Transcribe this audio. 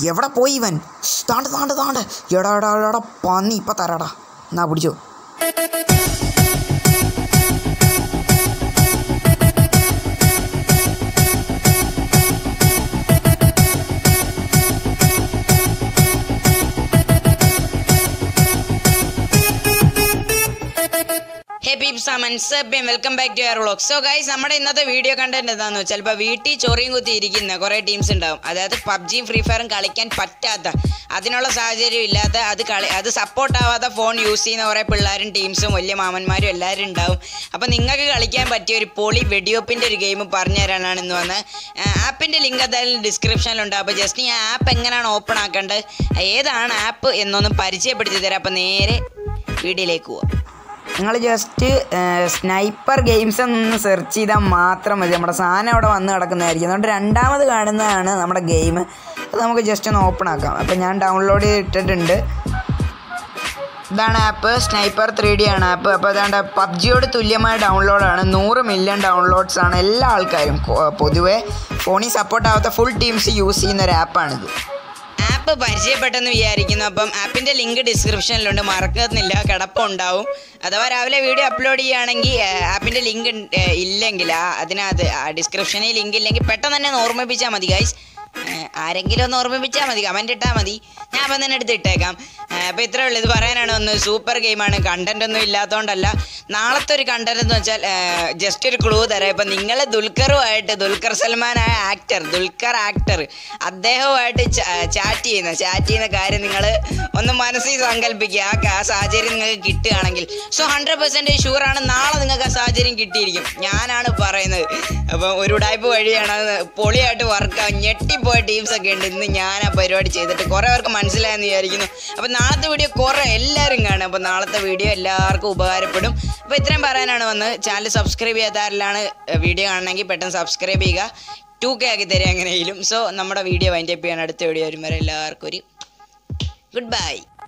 എവിടെ പോയി ഇവൻ താണ്ട് താണ്ട് താണ്ട് എടാ എടാ എടാ പന്നി ഇപ്പം തരാടാ എന്നാ പിടിച്ചോ ഹേ പീപ്സ് മൻസബ്യം welcome back to your vlog so guys നമ്മുടെ ഇന്നത്തെ വീഡിയോ കണ്ടന്റ് എന്താണെന്ന് വെച്ചാൽ ഇപ്പോൾ വീട്ടിൽ ചൊറിയും കുത്തി ഇരിക്കുന്ന കുറേ ടീംസ് ഉണ്ടാവും അതായത് പബ്ജിയും ഫ്രീ ഫയറും കളിക്കാൻ പറ്റാത്ത അതിനുള്ള സാഹചര്യം ഇല്ലാത്ത അത് കളി അത് സപ്പോർട്ട് ആവാത്ത ഫോൺ യൂസ് ചെയ്യുന്ന കുറേ പിള്ളേരും ടീംസും വലിയ മാമന്മാരും എല്ലാവരും ഉണ്ടാവും അപ്പോൾ നിങ്ങൾക്ക് കളിക്കാൻ പറ്റിയ ഒരു പൊളി വെടിവെപ്പിൻ്റെ ഒരു ഗെയിം പറഞ്ഞു തരാനാണ് ഇന്ന് വന്നത് ആപ്പിൻ്റെ ലിങ്ക് എന്തായാലും ഡിസ്ക്രിപ്ഷനിലുണ്ട് അപ്പോൾ ജസ്റ്റ് ഈ ആപ്പ് എങ്ങനെയാണ് ഓപ്പൺ ആക്കേണ്ടത് ഏതാണ് ആപ്പ് എന്നൊന്ന് പരിചയപ്പെടുത്തി തരാം അപ്പോൾ നേരെ വീഡിയോയിലേക്ക് പോവാം നിങ്ങൾ ജസ്റ്റ് സ്നൈപ്പർ ഗെയിംസ് എന്ന് സെർച്ച് ചെയ്താൽ മാത്രം മതി നമ്മുടെ സാധനം അവിടെ വന്ന് കിടക്കുന്നതായിരിക്കും അതുകൊണ്ട് രണ്ടാമത് കാണുന്നതാണ് നമ്മുടെ ഗെയിം അത് നമുക്ക് ജസ്റ്റ് ഒന്ന് ഓപ്പൺ ആക്കാം അപ്പോൾ ഞാൻ ഡൗൺലോഡ് ചെയ്തിട്ടുണ്ട് ഇതാണ് ആപ്പ് സ്നൈപ്പർ ത്രീ ഡി ആണ് ആപ്പ് അപ്പോൾ അതാണ്ട് പബ്ജിയോട് തുല്യമായ ഡൗൺലോഡാണ് നൂറ് മില്യൺ ഡൗൺലോഡ്സ് ആണ് എല്ലാ ആൾക്കാരും കൊ- പൊതുവേ ഫോണിൽ സപ്പോർട്ട് ആവാത്ത ഫുൾ ടീംസ് യൂസ് ചെയ്യുന്ന ഒരു ആപ്പാണിത് ആപ്പ് പരിചയപ്പെട്ടെന്ന് വിചാരിക്കുന്നു അപ്പം ആപ്പിന്റെ ലിങ്ക് ഡിസ്ക്രിപ്ഷനിലുണ്ട് മറക്കുന്നില്ല കിടപ്പുണ്ടാവും അഥവാ രാവിലെ വീഡിയോ അപ്ലോഡ് ചെയ്യുകയാണെങ്കിൽ ആപ്പിന്റെ ലിങ്ക് ഇല്ലെങ്കിൽ ആ അതിനകത്ത് ഡിസ്ക്രിപ്ഷനിൽ ലിങ്ക് ഇല്ലെങ്കിൽ പെട്ടെന്ന് തന്നെ ഒന്ന് ഓർമ്മിപ്പിച്ചാൽ മതി ഗൈസ് ആരെങ്കിലും ഒന്ന് ഓർമ്മിപ്പിച്ചാൽ മതി കമൻറ്റ് ഇട്ടാൽ മതി ഞാൻ അപ്പം തന്നെ എടുത്ത് ഇട്ടേക്കാം അപ്പോൾ ഇത്രേ ഉള്ളൂ ഇത് പറയാനാണ് ഒന്ന് സൂപ്പർ ഗെയിമാണ് കണ്ടന്റ് ഒന്നും ഇല്ലാത്തതുകൊണ്ടല്ല നാളത്തെ ഒരു കണ്ടന്റ് എന്ന് വെച്ചാൽ ജസ്റ്റ് ഒരു ക്ലൂ തരാം ഇപ്പം നിങ്ങൾ ദുൽഖറുമായിട്ട് ദുൽഖർ സൽമാനായ ആക്ടർ ദുൽഖർ ആക്ടർ അദ്ദേഹവുമായിട്ട് ചാറ്റ് ചെയ്യുന്ന ചാറ്റ് ചെയ്യുന്ന കാര്യം നിങ്ങൾ ഒന്ന് മനസ്സിൽ സങ്കല്പിക്കുക ആ ക- ആ സാഹചര്യം നിങ്ങൾക്ക് കിട്ടുകയാണെങ്കിൽ സോ ഹൺഡ്രഡ് പെർസെൻറ്റേജ് ഷുവറാണ് നാളെ നിങ്ങൾക്ക് ആ സാഹചര്യം കിട്ടിയിരിക്കും ഞാനാണ് പറയുന്നത് അപ്പം ഒരു ഉടായ്പ വഴിയാണ് അത് പൊളിയായിട്ട് വർക്കാവും ഞെട്ടിപ്പോയ ടീംസ് ഒക്കെ ഉണ്ട് ഇന്ന് ഞാൻ ആ പരിപാടി ചെയ്തിട്ട് കുറേ പേർക്ക് മനസ്സിലായെന്ന് വിചാരിക്കുന്നു അപ്പം നാളത്തെ വീഡിയോ കുറേ എല്ലാവരും കാണും അപ്പോൾ നാളത്തെ വീഡിയോ എല്ലാവർക്കും ഉപകാരപ്പെടും അപ്പോൾ ഇത്രയും പറയാനാണ് വന്നത് ചാനൽ സബ്സ്ക്രൈബ് ചെയ്യാത്താരിലാണ് വീഡിയോ കാണണമെങ്കിൽ പെട്ടെന്ന് സബ്സ്ക്രൈബ് ചെയ്യുക ടു കെ ആക്കി തരിക എങ്ങനെയും സോ നമ്മുടെ വീഡിയോ വൈൻഡപ്പ് ചെയ്യാൻ അടുത്ത വീഡിയോ വരും വരെ എല്ലാവർക്കും ഒരു ഗുഡ് ബൈ